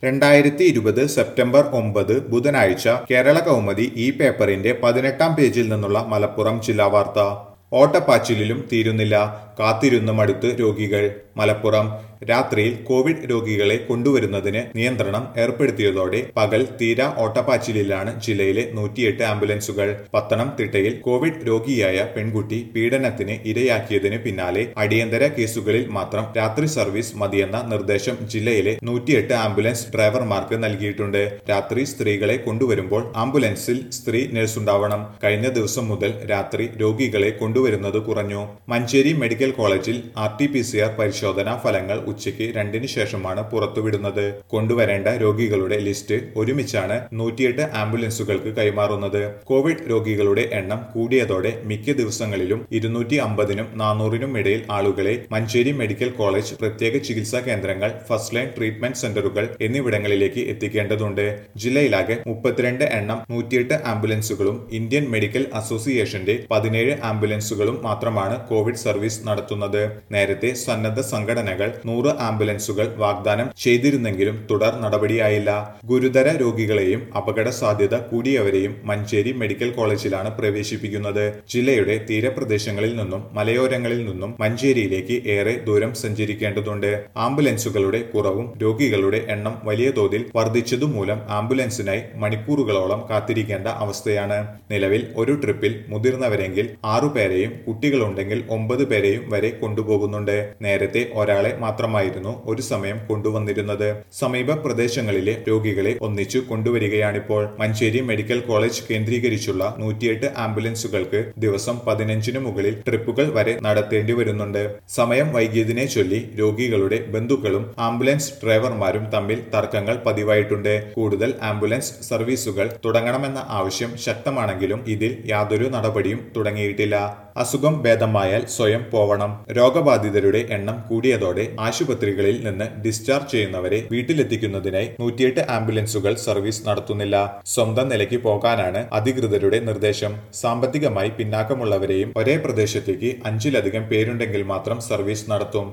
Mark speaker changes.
Speaker 1: രണ്ടായിരത്തി ഇരുപത് സെപ്റ്റംബർ ഒമ്പത് ബുധനാഴ്ച കേരള കൗമുദി ഈ പേപ്പറിന്റെ പതിനെട്ടാം പേജിൽ നിന്നുള്ള മലപ്പുറം ജില്ലാ വാർത്ത ഓട്ടപ്പാച്ചിലിലും തീരുന്നില്ല കാത്തിരുന്നു മടുത്ത് രോഗികൾ മലപ്പുറം രാത്രിയിൽ കോവിഡ് രോഗികളെ കൊണ്ടുവരുന്നതിന് നിയന്ത്രണം ഏർപ്പെടുത്തിയതോടെ പകൽ തീരാ ഓട്ടപ്പാച്ചിലിലാണ് ജില്ലയിലെ നൂറ്റിയെട്ട് ആംബുലൻസുകൾ പത്തനംതിട്ടയിൽ കോവിഡ് രോഗിയായ പെൺകുട്ടി പീഡനത്തിന് ഇരയാക്കിയതിന് പിന്നാലെ അടിയന്തര കേസുകളിൽ മാത്രം രാത്രി സർവീസ് മതിയെന്ന നിർദ്ദേശം ജില്ലയിലെ നൂറ്റിയെട്ട് ആംബുലൻസ് ഡ്രൈവർമാർക്ക് നൽകിയിട്ടുണ്ട് രാത്രി സ്ത്രീകളെ കൊണ്ടുവരുമ്പോൾ ആംബുലൻസിൽ സ്ത്രീ നഴ്സുണ്ടാവണം കഴിഞ്ഞ ദിവസം മുതൽ രാത്രി രോഗികളെ കൊണ്ടുവരുന്നത് കുറഞ്ഞു മഞ്ചേരി മെഡിക്കൽ കോളേജിൽ R T P C R പരിശോധനാ ഫലങ്ങൾ ഉച്ചയ്ക്ക് രണ്ടിന് ശേഷമാണ് പുറത്തുവിടുന്നത് കൊണ്ടുവരേണ്ട രോഗികളുടെ ലിസ്റ്റ് ഒരുമിച്ചാണ് നൂറ്റിയെട്ട് ആംബുലൻസുകൾക്ക് കൈമാറുന്നത് കോവിഡ് രോഗികളുടെ എണ്ണം കൂടിയതോടെ മിക്ക ദിവസങ്ങളിലും ഇരുന്നൂറ്റി അമ്പതിനും നാനൂറിനും ഇടയിൽ ആളുകളെ മഞ്ചേരി മെഡിക്കൽ കോളേജ് പ്രത്യേക ചികിത്സാ കേന്ദ്രങ്ങൾ ഫസ്റ്റ് ലൈൻ ട്രീറ്റ്മെന്റ് സെന്ററുകൾ എന്നിവിടങ്ങളിലേക്ക് എത്തിക്കേണ്ടതുണ്ട് ജില്ലയിലാകെ മുപ്പത്തിരണ്ട് എണ്ണം നൂറ്റിയെട്ട് ആംബുലൻസുകളും ഇന്ത്യൻ മെഡിക്കൽ അസോസിയേഷന്റെ പതിനേഴ് ആംബുലൻസുകളും മാത്രമാണ് കോവിഡ് സർവീസ് നടത്തുന്നത് നേരത്തെ സന്നദ്ധ സംഘടനകൾ നൂറ് ആംബുലൻസുകൾ വാഗ്ദാനം ചെയ്തിരുന്നെങ്കിലും തുടർ നടപടിയായില്ല ഗുരുതര രോഗികളെയും അപകട സാധ്യത കൂടിയവരെയും മഞ്ചേരി മെഡിക്കൽ കോളേജിലാണ് പ്രവേശിപ്പിക്കുന്നത് ജില്ലയുടെ തീരപ്രദേശങ്ങളിൽ നിന്നും മലയോരങ്ങളിൽ നിന്നും മഞ്ചേരിയിലേക്ക് ഏറെ ദൂരം സഞ്ചരിക്കേണ്ടതുണ്ട് ആംബുലൻസുകളുടെ കുറവും രോഗികളുടെ എണ്ണം വലിയ തോതിൽ വർദ്ധിച്ചതുമൂലം ആംബുലൻസിനായി മണിക്കൂറുകളോളം കാത്തിരിക്കേണ്ട അവസ്ഥയാണ് നിലവിൽ ഒരു ട്രിപ്പിൽ മുതിർന്നവരെങ്കിൽ ആറുപേരെയും കുട്ടികളുണ്ടെങ്കിൽ ഒമ്പത് പേരെയും വരെ കൊണ്ടുപോകുന്നുണ്ട് നേരത്തെ ഒരാളെ മാത്രമായിരുന്നു ഒരു സമയം കൊണ്ടുവന്നിരുന്നത് സമീപ പ്രദേശങ്ങളിലെ രോഗികളെ ഒന്നിച്ചു കൊണ്ടുവരികയാണിപ്പോൾ മഞ്ചേരി മെഡിക്കൽ കോളേജ് കേന്ദ്രീകരിച്ചുള്ള നൂറ്റിയെട്ട് ആംബുലൻസുകൾക്ക് ദിവസം പതിനഞ്ചിന് മുകളിൽ ട്രിപ്പുകൾ വരെ നടത്തേണ്ടി വരുന്നുണ്ട് സമയം വൈകിയതിനെ ചൊല്ലി രോഗികളുടെ ബന്ധുക്കളും ആംബുലൻസ് ഡ്രൈവർമാരും തമ്മിൽ തർക്കങ്ങൾ പതിവായിട്ടുണ്ട് കൂടുതൽ ആംബുലൻസ് സർവീസുകൾ തുടങ്ങണമെന്ന ആവശ്യം ശക്തമാണെങ്കിലും ഇതിൽ യാതൊരു നടപടിയും തുടങ്ങിയിട്ടില്ല അസുഖം ഭേദമായാൽ സ്വയം പോവണം രോഗബാധിതരുടെ എണ്ണം കൂടിയതോടെ ആശുപത്രികളിൽ നിന്ന് ഡിസ്ചാർജ് ചെയ്യുന്നവരെ വീട്ടിലെത്തിക്കുന്നതിനായി നൂറ്റിയെട്ട് ആംബുലൻസുകൾ സർവീസ് നടത്തുന്നില്ല സ്വന്തം നിലയ്ക്ക് പോകാനാണ് അധികൃതരുടെ നിർദ്ദേശം സാമ്പത്തികമായി പിന്നാക്കമുള്ളവരെയും ഒരേ പ്രദേശത്തേക്ക് അഞ്ചിലധികം പേരുണ്ടെങ്കിൽ മാത്രം സർവീസ് നടത്തും